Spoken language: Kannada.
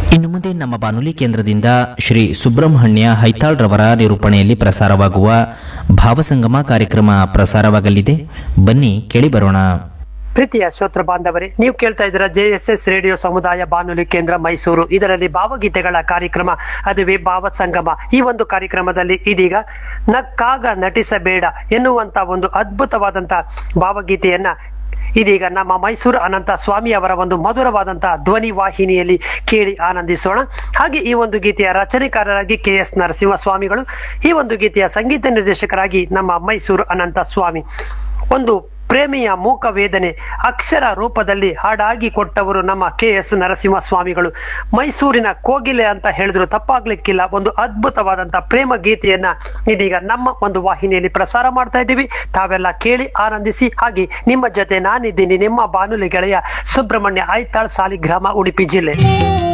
ಇನ್ನು ಮುಂದೆ ನಮ್ಮ ಬಾನುಲಿ ಕೇಂದ್ರದಿಂದ ಶ್ರೀ ಸುಬ್ರಹ್ಮಣ್ಯ ಹೈತಾಳ್ ರವರ ನಿರೂಪಣೆಯಲ್ಲಿ ಪ್ರಸಾರವಾಗುವ ಭಾವಸಂಗಮ ಕಾರ್ಯಕ್ರಮ ಪ್ರಸಾರವಾಗಲಿದೆ ಬನ್ನಿ ಕೇಳಿ ಬರೋಣ ಪ್ರೀತಿಯ ಶ್ರೋತೃ ಬಾಂಧವರೇ ನೀವು ಕೇಳ್ತಾ ಇದ್ದೀರಾ ಜೆ ಎಸ್ ಎಸ್ ರೇಡಿಯೋ ಸಮುದಾಯ ಬಾನುಲಿ ಕೇಂದ್ರ ಮೈಸೂರು ಇದರಲ್ಲಿ ಭಾವಗೀತೆಗಳ ಕಾರ್ಯಕ್ರಮ ಅದುವೇ ಭಾವ ಸಂಗಮ ಈ ಒಂದು ಕಾರ್ಯಕ್ರಮದಲ್ಲಿ ಇದೀಗ ನಕ್ಕಾಗ ನಟಿಸಬೇಡ ಎನ್ನುವಂತ ಒಂದು ಅದ್ಭುತವಾದಂತ ಭಾವಗೀತೆಯನ್ನ ಇದೀಗ ನಮ್ಮ ಮೈಸೂರು ಅನಂತ ಸ್ವಾಮಿ ಅವರ ಒಂದು ಮಧುರವಾದಂತಹ ಧ್ವನಿ ವಾಹಿನಿಯಲ್ಲಿ ಕೇಳಿ ಆನಂದಿಸೋಣ ಹಾಗೆ ಈ ಒಂದು ಗೀತೆಯ ರಚನೆಕಾರರಾಗಿ ಕೆ ಎಸ್ ನರಸಿಂಹ ಸ್ವಾಮಿಗಳು ಈ ಒಂದು ಗೀತೆಯ ಸಂಗೀತ ನಿರ್ದೇಶಕರಾಗಿ ನಮ್ಮ ಮೈಸೂರು ಅನಂತ ಸ್ವಾಮಿ ಒಂದು ಪ್ರೇಮಿಯ ಮೂಕ ವೇದನೆ ಅಕ್ಷರ ರೂಪದಲ್ಲಿ ಹಾಡಾಗಿ ಕೊಟ್ಟವರು ನಮ್ಮ ಕೆ ಎಸ್ ನರಸಿಂಹ ಸ್ವಾಮಿಗಳು ಮೈಸೂರಿನ ಕೋಗಿಲೆ ಅಂತ ಹೇಳಿದ್ರು ತಪ್ಪಾಗ್ಲಿಕ್ಕಿಲ್ಲ ಒಂದು ಅದ್ಭುತವಾದಂತ ಪ್ರೇಮ ಗೀತೆಯನ್ನ ಇದೀಗ ನಮ್ಮ ಒಂದು ವಾಹಿನಿಯಲ್ಲಿ ಪ್ರಸಾರ ಮಾಡ್ತಾ ಇದ್ದೀವಿ ತಾವೆಲ್ಲ ಕೇಳಿ ಆನಂದಿಸಿ ಹಾಗೆ ನಿಮ್ಮ ಜೊತೆ ನಾನಿದ್ದೀನಿ ನಿಮ್ಮ ಬಾನುಲಿ ಗೆಳೆಯ ಸುಬ್ರಹ್ಮಣ್ಯ ಐತಾಳ್ ಸಾಲಿಗ್ರಾಮ ಉಡುಪಿ ಜಿಲ್ಲೆ